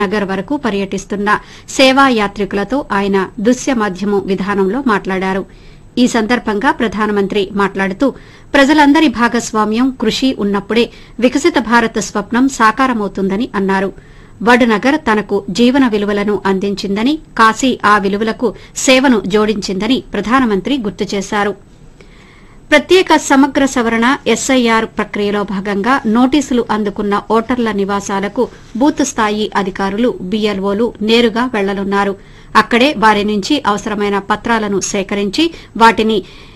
నగర్ వరకు పర్యటిస్తున్న సేవా యాత్రికులతో ఆయన దృశ్య మాధ్యమం విధానంలో మాట్లాడారు ఈ సందర్భంగా ప్రధానమంత్రి మాట్లాడుతూ ప్రజలందరి భాగస్వామ్యం కృషి ఉన్నప్పుడే వికసిత భారత్ స్వప్నం సాకారమవుతుందని అన్నారు వడ్నగర్ తనకు జీవన విలువలను అందించిందని కాశీ ఆ విలువలకు సేవను జోడించిందని ప్రధానమంత్రి గుర్తు చేశారు ప్రత్యేక సమగ్ర సవరణ ఎస్ఐఆర్ ప్రక్రియలో భాగంగా నోటీసులు అందుకున్న ఓటర్ల నివాసాలకు బూత్ స్థాయి అధికారులు బీఎల్ఓలు నేరుగా వెళ్లనున్నారు అక్కడే వారి నుంచి అవసరమైన పత్రాలను సేకరించి వాటిని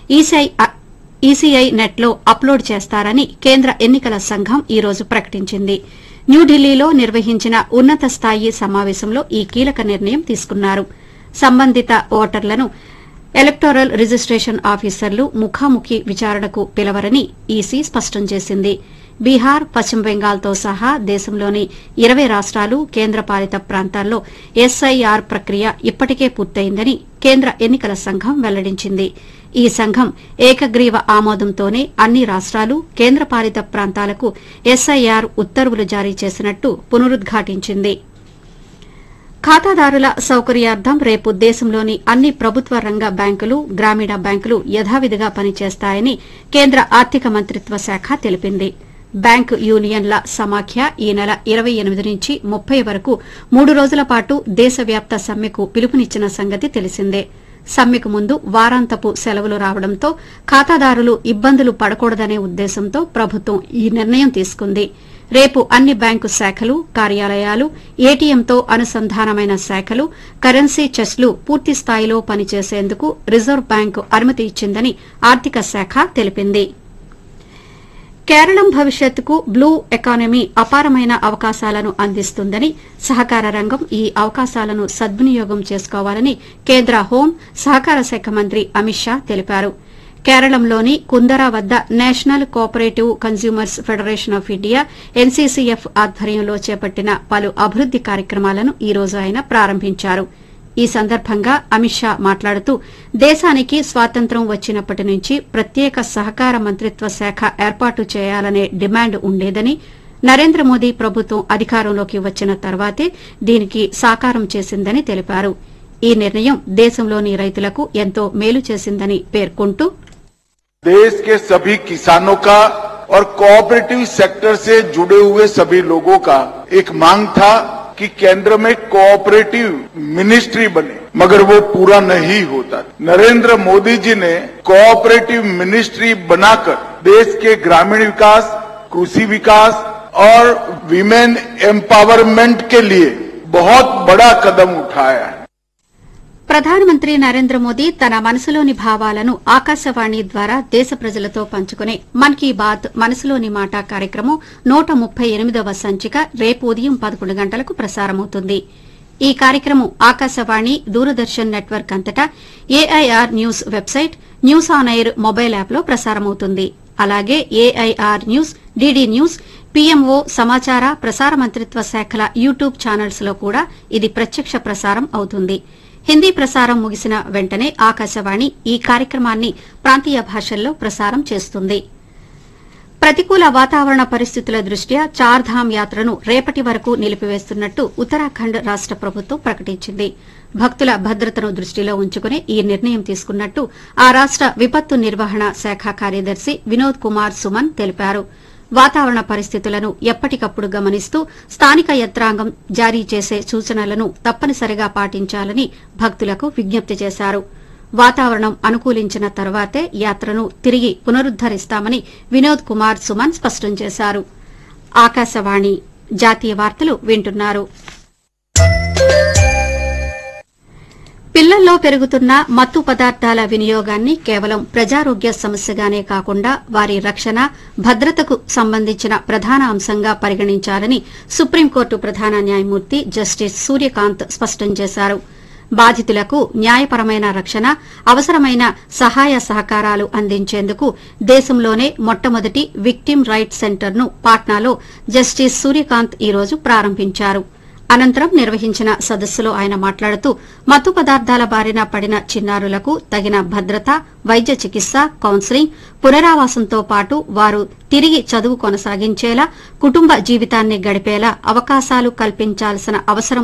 ఈసీఐ నెట్లో అప్లోడ్ చేస్తారని కేంద్ర ఎన్నికల సంఘం ఈ రోజు ప్రకటించింది న్యూఢిల్లీలో నిర్వహించిన ఉన్నత స్థాయి సమావేశంలో ఈ కీలక నిర్ణయం తీసుకున్నారు సంబంధిత ఓటర్లను ఎలక్టోరల్ రిజిస్టేషన్ ఆఫీసర్లు ముఖాముఖి విచారణకు పిలవరని ఈసీ స్పష్టం చేసింది బీహార్ పశ్చిమ బెంగాల్తో సహా దేశంలోని ఇరవై రాష్టాలు కేంద్రపాలిత ప్రాంతాల్లో ఎస్ఐఆర్ ప్రక్రియ ఇప్పటికే పూర్తయిందని కేంద్ర ఎన్నికల సంఘం వెల్లడించింది ఈ సంఘం ఏకగ్రీవ ఆమోదంతోనే అన్ని రాష్టాలు కేంద్రపాలిత ప్రాంతాలకు ఎస్ఐఆర్ ఉత్తర్వులు జారీ చేసినట్టు పునరుద్ఘాటించింది ఖాతాదారుల సౌకర్యార్థం రేపు దేశంలోని అన్ని ప్రభుత్వ రంగ బ్యాంకులు గ్రామీణ బ్యాంకులు యథావిధిగా పనిచేస్తాయని కేంద్ర ఆర్థిక మంత్రిత్వ శాఖ తెలిపింది బ్యాంకు యూనియన్ల సమాఖ్య ఈ నెల ఇరవై ఎనిమిది నుంచి ముప్పై వరకు మూడు రోజుల పాటు దేశవ్యాప్త సమ్మెకు పిలుపునిచ్చిన సంగతి తెలిసిందే సమ్మెకు ముందు వారాంతపు సెలవులు రావడంతో ఖాతాదారులు ఇబ్బందులు పడకూడదనే ఉద్దేశంతో ప్రభుత్వం ఈ నిర్ణయం తీసుకుంది రేపు అన్ని బ్యాంకు శాఖలు కార్యాలయాలు ఏటీఎంతో అనుసంధానమైన శాఖలు కరెన్సీ చెస్లు పూర్తి స్థాయిలో పనిచేసేందుకు రిజర్వ్ బ్యాంకు అనుమతి ఇచ్చిందని ఆర్థిక శాఖ తెలిపింది కేరళం భవిష్యత్తుకు బ్లూ ఎకానమీ అపారమైన అవకాశాలను అందిస్తుందని సహకార రంగం ఈ అవకాశాలను సద్వినియోగం చేసుకోవాలని కేంద్ర హోం సహకార శాఖ మంత్రి అమిత్ షా తెలిపారు కేరళంలోని కుందరా వద్ద national cooperative consumers federation of India NCCF ఆధ్వర్యంలో చేపట్టిన పలు అభివృద్ది కార్యక్రమాలను ఈ రోజు ఆయన ప్రారంభించారు ఈ సందర్భంగా అమిత్ షా మాట్లాడుతూ దేశానికి స్వాతంత్ర్యం వచ్చినప్పటి నుంచి ప్రత్యేక సహకార మంత్రిత్వ శాఖ ఏర్పాటు చేయాలనే డిమాండ్ ఉండేదని నరేంద్ర మోదీ ప్రభుత్వం అధికారంలోకి వచ్చిన తర్వాతే దీనికి సాకారం చేసిందని తెలిపారు ఈ నిర్ణయం దేశంలోని రైతులకు ఎంతో మేలు చేసిందని పేర్కొంటూ देश के सभी किसानों का और कोऑपरेटिव सेक्टर से जुड़े हुए सभी लोगों का एक मांग था कि केंद्र में कोऑपरेटिव मिनिस्ट्री बने मगर वो पूरा नहीं होता नरेंद्र मोदी जी ने कोऑपरेटिव मिनिस्ट्री बनाकर देश के ग्रामीण विकास कृषि विकास और विमेन एम्पावरमेंट के लिए बहुत बड़ा कदम उठाया है ప్రధానమంత్రి నరేంద్ర మోదీ తన మనసులోని భావాలను ఆకాశవాణి ద్వారా దేశ ప్రజలతో పంచుకునే మన్ కీ బాత్ మనసులోని మాట కార్యక్రమం నూట ముప్పై ఎనిమిదవ సంచిక రేపు ఉదయం పదకొండు గంటలకు ప్రసారమవుతుంది ఈ కార్యక్రమం ఆకాశవాణి దూరదర్శన్ నెట్వర్క్ అంతటా AIR news website news on air mobile యాప్లో ప్రసారమవుతుంది అలాగే AIR news DD news PMO సమాచార ప్రసార మంత్రిత్వ శాఖల యూట్యూబ్ ఛానల్స్ లో కూడా ఇది ప్రత్యక్ష ప్రసారం అవుతుంది హిందీ ప్రసారం ముగిసిన వెంటనే ఆకాశవాణి ఈ కార్యక్రమాన్ని ప్రాంతీయ భాషల్లో ప్రసారం చేస్తుంది ప్రతికూల వాతావరణ పరిస్థితుల దృష్ట్యా చార్ధామ్ యాత్రను రేపటి వరకు నిలిపివేస్తున్నట్టు ఉత్తరాఖండ్ రాష్ట ప్రభుత్వం ప్రకటించింది భక్తుల భద్రతను దృష్టిలో ఉంచుకుని ఈ నిర్ణయం తీసుకున్నట్టు ఆ రాష్ట విపత్తు నిర్వహణ శాఖ కార్యదర్శి వినోద్ కుమార్ సుమన్ తెలిపారు వాతావరణ పరిస్థితులను ఎప్పటికప్పుడు గమనిస్తూ స్థానిక యంత్రాంగం జారీ చేసే సూచనలను తప్పనిసరిగా పాటించాలని భక్తులకు విజ్ఞప్తి చేశారు వాతావరణం అనుకూలించిన తర్వాతే యాత్రను తిరిగి పునరుద్దరిస్తామని వినోద్ కుమార్ సుమన్ స్పష్టం చేశారు ఆకాశవాణి జాతీయ వార్తలు వింటున్నారు పిల్లల్లో పెరుగుతున్న మత్తు పదార్థాల వినియోగాన్ని కేవలం ప్రజారోగ్య సమస్యగానే కాకుండా వారి రక్షణ భద్రతకు సంబంధించిన ప్రధాన అంశంగా పరిగణించాలని సుప్రీంకోర్టు ప్రధాన న్యాయమూర్తి జస్టిస్ సూర్యకాంత్ స్పష్టం చేశారు బాధితులకు న్యాయపరమైన రక్షణ అవసరమైన సహాయ సహకారాలు అందించేందుకు దేశంలోనే మొట్టమొదటి విక్టిమ్ రైట్ సెంటర్ను పాట్నాలో జస్టిస్ సూర్యకాంత్ ఈ రోజు ప్రారంభించారు అనంతరం నిర్వహించిన సదస్సులో ఆయన మాట్లాడుతూ మత్తు పదార్థాల బారిన పడిన చిన్నారులకు తగిన భద్రత వైద్య చికిత్స కౌన్సిలింగ్ పునరావాసంతో పాటు వారు తిరిగి చదువు కొనసాగించేలా కుటుంబ జీవితాన్ని గడిపేలా అవకాశాలు కల్పించాల్సిన అవసరం